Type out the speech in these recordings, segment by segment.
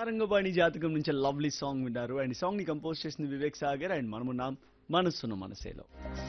సారంగబాణి జాతకం నుంచి lovely song విన్నారు and ఈ సాంగ్ ని కంపోజ్ చేసింది వివేక్ సాగర్ అండ్ మనమున్నాం మనస్సును మనసేలో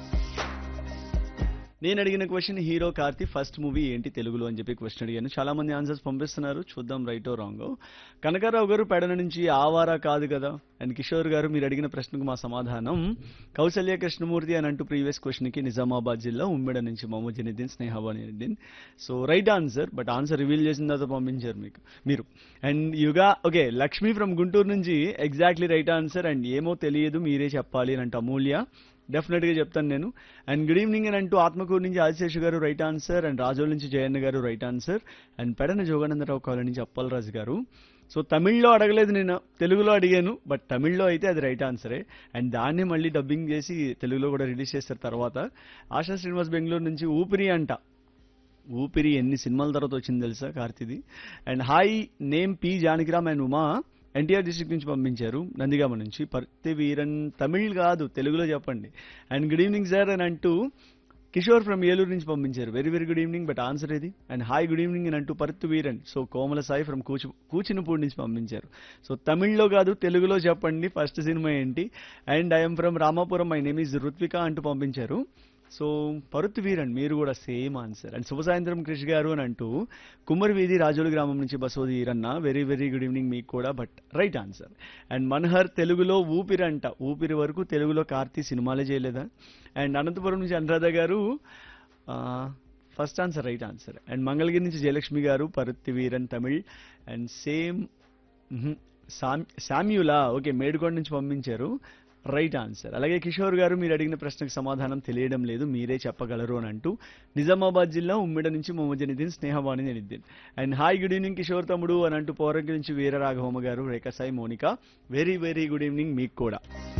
నేను అడిగిన question hero Karthi first movie ఏంటి తెలుగులో అని చెప్పి క్వశ్చన్ అడిగాను చాలా మంది ఆన్సర్స్ పంపిస్తున్నారు చూద్దాం రైటో రాంగో కనకారావు గారు పెడన నుంచి ఆవారా కాదు కదా అండ్ కిషోర్ గారు మీరు అడిగిన ప్రశ్నకు మా సమాధానం కౌసల్య కృష్ణమూర్తి అని అంటూ ప్రీవియస్ క్వశ్చన్ కి నిజామాబాద్ జిల్లా ఉమ్మెడ నుంచి Mohammed Janiddin Snehabaniddin so right answer but answer reveal చేసిన తర్వాత పంపించారు మీకు మీరు అండ్ యుగా ఓకే లక్ష్మి ఫ్రమ్ గుంటూరు నుంచి ఎగ్జాక్ట్లీ రైట్ ఆన్సర్ అండ్ ఏమో తెలియదు మీరే చెప్పాలి అని అంటే అమూల్య డెఫినెట్ గా చెప్తాను నేను అండ్ గుడ్ ఈవినింగ్ అని అంటూ ఆత్మకూరు నుంచి ఆదిశేషు గారు రైట్ ఆన్సర్ అండ్ రాజోల్ నుంచి Jayanna garu right answer and Pedana Joganandarao colony నుంచి అప్పలరాజు గారు సో తమిళ్లో అడగలేదు నేను తెలుగులో అడిగాను బట్ తమిళ్లో అయితే అది రైట్ ఆన్సరే అండ్ దాన్ని మళ్ళీ డబ్బింగ్ చేసి తెలుగులో కూడా రిలీజ్ చేస్తారు తర్వాత ఆశా శ్రీనివాస్ బెంగళూరు నుంచి ఊపిరి అంట ఊపిరి ఎన్ని సినిమాల తర్వాత వచ్చింది తెలుసా కార్తిది and hi name P Janakiram and Uma NTR district నుంచి పంపించారు నందిగామ నుంచి పర్తి వీరన్ తమిళ్ కాదు తెలుగులో చెప్పండి అండ్ గుడ్ ఈవినింగ్ సార్ అని అంటూ కిషోర్ ఫ్రమ్ ఏలూరు నుంచి పంపించారు very very good evening but answer ఇది అండ్ హాయ్ గుడ్ ఈవినింగ్ అని అంటూ పర్తు వీరన్ సో కోమల సాయి ఫ్రమ్ కూచి కూచినపూడి నుంచి పంపించారు సో తమిళ్లో కాదు తెలుగులో చెప్పండి ఫస్ట్ సినిమా ఏంటి and I'm from Ramapuram my name is Ruthvika అంటూ పంపించారు సో పరుత్ వీరన్ మీరు కూడా సేమ్ ఆన్సర్ అండ్ శుభ సాయంత్రం క్రిష్ గారు అని అంటూ కుమ్మరి వీధి రాజోలు గ్రామం నుంచి బసోది Eeranna very very good evening మీకు కూడా but right answer and Manohar తెలుగులో ఊపిరి అంట ఊపిరి వరకు తెలుగులో కార్తీ సినిమాలే చేయలేదా అండ్ అనంతపురం నుంచి Anuradha garu first answer right answer and Mangalagiri నుంచి జయలక్ష్మి గారు పరుత్తి వీరన్ తమిళ్ అండ్ సేమ్ శామ్యులా ఓకే మేడుకొండ నుంచి పంపించారు రైట్ ఆన్సర్ అలాగే కిషోర్ గారు మీరు అడిగిన ప్రశ్నకు సమాధానం తెలియడం లేదు మీరే చెప్పగలరు అని అంటూ నిజామాబాద్ జిల్లా ఉమ్మిడ నుంచి Mohammed Janiddin Snehavani Janiddin and hi good evening Kishore తమ్ముడు అని అంటూ పౌరంగి నుంచి Veeraraghavamma garu Rekhasai Monika very very good evening మీకు కూడా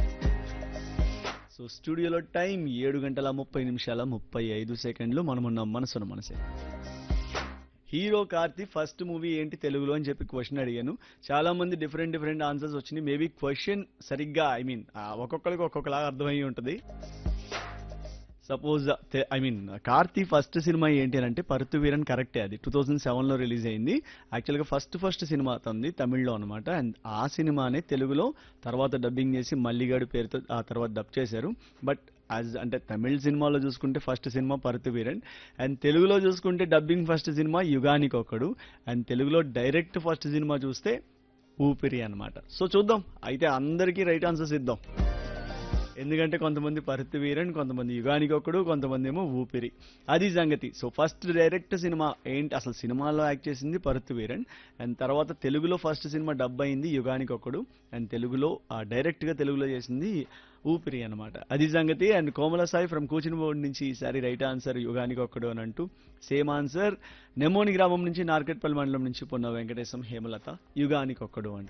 సో స్టూడియోలో టైం ఏడు గంటల ముప్పై నిమిషాల ముప్పై ఐదు సెకండ్లు మనమున్న మనసును మనసే హీరో కార్తి ఫస్ట్ మూవీ ఏంటి తెలుగులో అని చెప్పి క్వశ్చన్ అడిగాను చాలా మంది డిఫరెంట్ డిఫరెంట్ ఆన్సర్స్ వచ్చినాయి మేబీ క్వశ్చన్ సరిగ్గా ఐ మీన్ ఒక్కొక్కరికి ఒక్కొక్కలాగా అర్థమయ్యి ఉంటుంది suppose I mean Karthi first cinema ఏంటి అని అంటే పరుతు వీరన్ కరెక్టే అది టూ థౌజండ్ సెవెన్లో రిలీజ్ అయింది యాక్చువల్గా ఫస్ట్ ఫస్ట్ సినిమా అతనిది తమిళ్లో అనమాట అండ్ ఆ సినిమానే తెలుగులో తర్వాత డబ్బింగ్ చేసి మల్లిగాడు పేరుతో ఆ తర్వాత డబ్ చేశారు బట్ యాజ్ అంటే తమిళ్ సినిమాలో చూసుకుంటే first cinema Paruthi Veeran and తెలుగులో చూసుకుంటే డబ్బింగ్ ఫస్ట్ సినిమా యుగానికి ఒకడు అండ్ తెలుగులో డైరెక్ట్ ఫస్ట్ సినిమా చూస్తే ఊపిరి అన్నమాట సో చూద్దాం అయితే అందరికీ రైట్ ఆన్సర్స్ ఇద్దాం ఎందుకంటే కొంతమంది పరుత్తి వీరన్ కొంతమంది యుగానికి ఒకడు కొంతమంది ఏమో ఊపిరి అది సంగతి సో ఫస్ట్ డైరెక్ట్ సినిమా ఏంటి అసలు సినిమాలో యాక్ట్ చేసింది పరుత్తి వీరన్ అండ్ తర్వాత తెలుగులో ఫస్ట్ సినిమా డబ్ అయింది యుగానికి ఒకడు అండ్ తెలుగులో డైరెక్ట్ గా తెలుగులో చేసింది ఊపిరి అన్నమాట అది సంగతి అండ్ కోమల సాయి ఫ్రమ్ కూచినబోర్డ్ నుంచి ఈసారి రైట్ ఆన్సర్ యుగానికి ఒక్కడు అని అంటూ సేమ్ ఆన్సర్ నెమోని గ్రామం నుంచి నార్కెట్పల్లి మండలం నుంచి పొన్న వెంకటేశం హేమలత యుగానికి ఒక్కడు అంటూ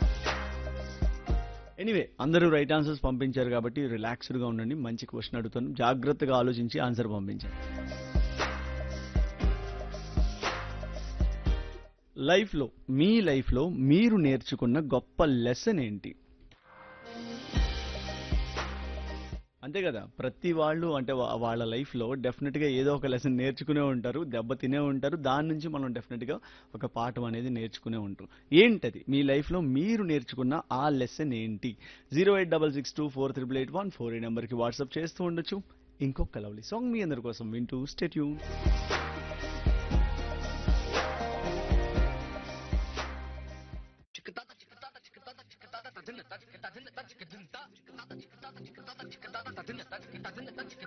ఎనీవే అందరూ రైట్ ఆన్సర్స్ పంపించారు కాబట్టి రిలాక్స్డ్గా ఉండండి మంచి క్వశ్చన్ అడుగుతాను జాగ్రత్తగా ఆలోచించి ఆన్సర్ పంపించండి లైఫ్లో మీ లైఫ్లో మీరు నేర్చుకున్న గొప్ప లెసన్ ఏంటి అంతే కదా ప్రతి వాళ్ళు అంటే వా- వాళ్ళ లైఫ్లో డెఫినెట్గా ఏదో ఒక లెసన్ నేర్చుకునే ఉంటారు దెబ్బ తినే ఉంటారు దాని నుంచి మనం డెఫినెట్గా ఒక పాఠం అనేది నేర్చుకునే ఉంటాం ఏంటది మీ లైఫ్లో మీరు నేర్చుకున్న ఆ లెసన్ ఏంటి zero eight double six two four triple eight one four ఈ నెంబర్కి వాట్సాప్ చేస్తూ ఉండొచ్చు ఇంకొక లవ్లీ సాంగ్ మీ అందరి కోసం వింటూ స్టేట్యూ చిక్కుతాత చిక్కుతాత చిక్కుతాత చిక్కుతాత తదిన్న తచిక్కుతాత చిక్కుతాత చిక్కుతాత చిక్కుతాత